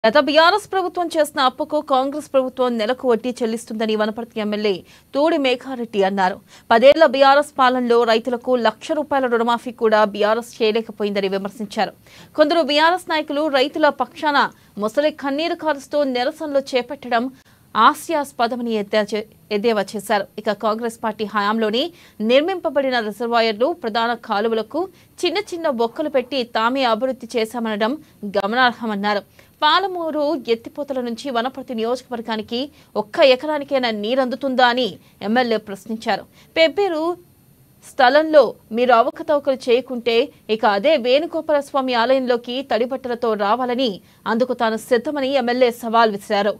గత బీఆర్ఎస్ ప్రభుత్వం చేసిన అప్పుకు కాంగ్రెస్ ప్రభుత్వం నెలకు వడ్డీ చెల్లిస్తుందని వనపర్తి ఎమ్మెల్యే తోడి మేఘారెడ్డి అన్నారు పదేళ్ల బీఆర్ఎస్ పాలనలో రైతులకు లక్ష రూపాయల రుణమాఫీ కూడా బీఆర్ఎస్ చేయలేకపోయిందని విమర్శించారు కొందరు బీఆర్ఎస్ నాయకులు రైతుల పక్షాన ముసలి కన్నీరు కారుస్తూ నిరసనలు చేపట్టడం హాస్యాస్పదమని ఎద్దా చే- ఎద్దేవా చేశారు ఇక కాంగ్రెస్ పార్టీ హయాంలోని నిర్మింపబడిన రిజర్వాయర్లు ప్రధాన కాలువలకు చిన్న చిన్న బొక్కలు పెట్టి తామే అభివృద్ధి చేశామనడం గమనార్హమన్నారు పాలమూరు ఎత్తిపోతల నుంచి వనపర్తి నియోజకవర్గానికి ఒక్క ఎకరానికైనా నీరందుతుందా అని ఎమ్మెల్యే ప్రశ్నించారు పెబ్బేరు స్థలంలో మీరు అవకతవకలు చేయకుంటే ఇక అదే వేణుగోపాల స్వామి ఆలయంలోకి తడిబట్టలతో రావాలని అందుకు తాను సిద్ధమని ఎమ్మెల్యే సవాల్ విసిరారు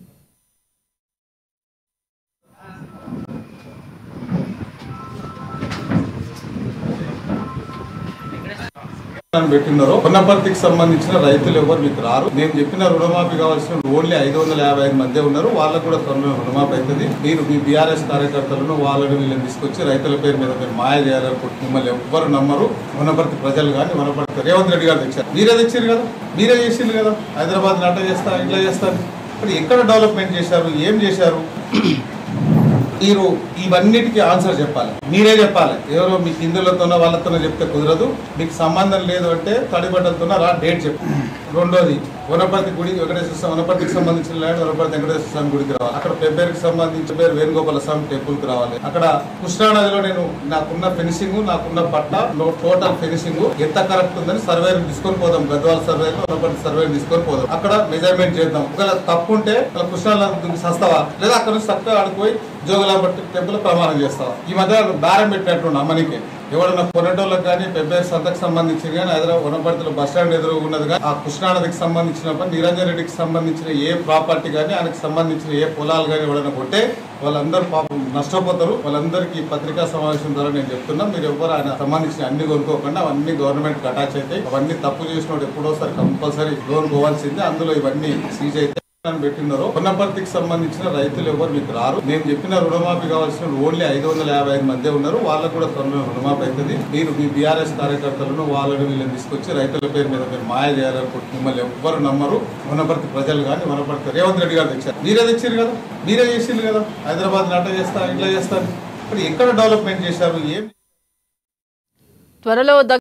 అని పెట్టినారో వనపర్తికి సంబంధించిన రైతులు ఎవరు మీకు రారు నేను చెప్పిన రుణమాఫీ కావాల్సిన ఓన్లీ ఐదు వందల యాభై ఐదు మందే ఉన్నారు వాళ్ళకు కూడా త్వరలో రుణమాఫీ అవుతుంది మీరు మీ బీఆర్ఎస్ కార్యకర్తలను వాళ్ళని వీళ్ళని తీసుకొచ్చి రైతుల పేరు మీద మీరు మాయ చేయాలనుకుంటున్నారు మిమ్మల్ని ఎవ్వరు నమ్మరు వనపర్తి ప్రజలు కానీ వనపర్తి రేవంత్ రెడ్డి గారు తెచ్చారు మీరే తెచ్చారు కదా మీరే చేసిండ్రు కదా హైదరాబాద్ అట్లా చేస్తా ఇట్లా చేస్తారు ఇప్పుడు ఎక్కడ డెవలప్మెంట్ చేశారు ఏం చేశారు మీరు ఇవన్నిటికీ ఆన్సర్ చెప్పాలి మీరే చెప్పాలి ఎవరో మీ హిందువులతోనో వాళ్ళతోనో చెప్తే కుదరదు మీకు సంబంధం లేదు అంటే తడిబట్టలతోనో రా డేట్ చెప్పు రెండోది వనపర్తి గుడి వెంకటేశ్వర స్వామి వనపర్తికి సంబంధించిన ల్యాండ్ వనపర్తి వెంకటేశ్వర స్వామి గుడికి రావాలి అక్కడ పెబ్బేరుకి సంబంధించిన పేరు వేణుగోపాల స్వామి టెంపుల్ కి రావాలి అక్కడ కృష్ణానదిలో నేను నాకున్న ఫినిషింగ్ నాకున్న పట్ట టోటల్ ఫినిషింగ్ ఎంత కరెక్ట్ ఉందని సర్వే తీసుకొని పోదాం గద్వాల సర్వే వనపర్తి సర్వే తీసుకొని పోదాం అక్కడ మెజర్మెంట్ చేద్దాం ఒకవేళ తప్పు ఉంటే అలా కృష్ణానది సస్తావా లేదా అక్కడ నుంచి చక్కగా ఆడిపోయి జోగులాంబట్టి టెంపుల్ ప్రమాణం చేస్తావా ఈ మధ్య బేరం పెట్టినట్టు అమ్మనికి ఎవడన్నా కొనేటోళ్ళకి కానీ పెబ్బేరు సంతకు సంబంధించి కానీ హైదరాబాద్ వనపర్తిలో బస్ స్టాండ్ ఎదురు ఉన్నది కానీ ఆ కృష్ణానదికి సంబంధించిన పని నిరంజన్ రెడ్డికి సంబంధించిన ఏ ప్రాపర్టీ కానీ ఆయనకి సంబంధించిన ఏ పొలాలు కానీ ఎవరైనా కొట్టే వాళ్ళందరూ పాపం నష్టపోతారు వాళ్ళందరికీ ఈ పత్రికా సమావేశం ద్వారా నేను చెప్తున్నా మీరు ఎవరు ఆయన సంబంధించిన అన్ని కొనుక్కోకుండా అవన్నీ గవర్నమెంట్ అటాచ్ అయితే అవన్నీ తప్పు చేసినోడు ఎప్పుడోసారి కంపల్సరీ లోన్ పోవాల్సిందే అందులో ఇవన్నీ సీజ్ అయితే అని పెట్టినారో వనపర్తికి సంబంధించిన రైతులు ఎవరు మీకు రారు నేను చెప్పిన రుణమాఫీ కావాల్సిన ఓన్లీ ఐదు వందల యాభై ఐదు మందే ఉన్నారు వాళ్ళకు కూడా త్వరలో రుణమాఫీ అవుతుంది మీరు మీ బీఆర్ఎస్ కార్యకర్తలను వాళ్ళని వీళ్ళని తీసుకొచ్చి రైతుల పేరు మీద మీరు మాయ చేయాలనుకుంటున్నారు మిమ్మల్ని ఎవ్వరు నమ్మరు వనపర్తి ప్రజలు కానీ వనపర్తి రేవంత్ రెడ్డి గారు తెచ్చారు మీరే తెచ్చారు కదా మీరే చేసిండ్రు కదా హైదరాబాద్ అట్లా చేస్తా ఇట్లా చేస్తారు ఇప్పుడు ఎక్కడ డెవలప్మెంట్ చేశారు ఏం త్వరలో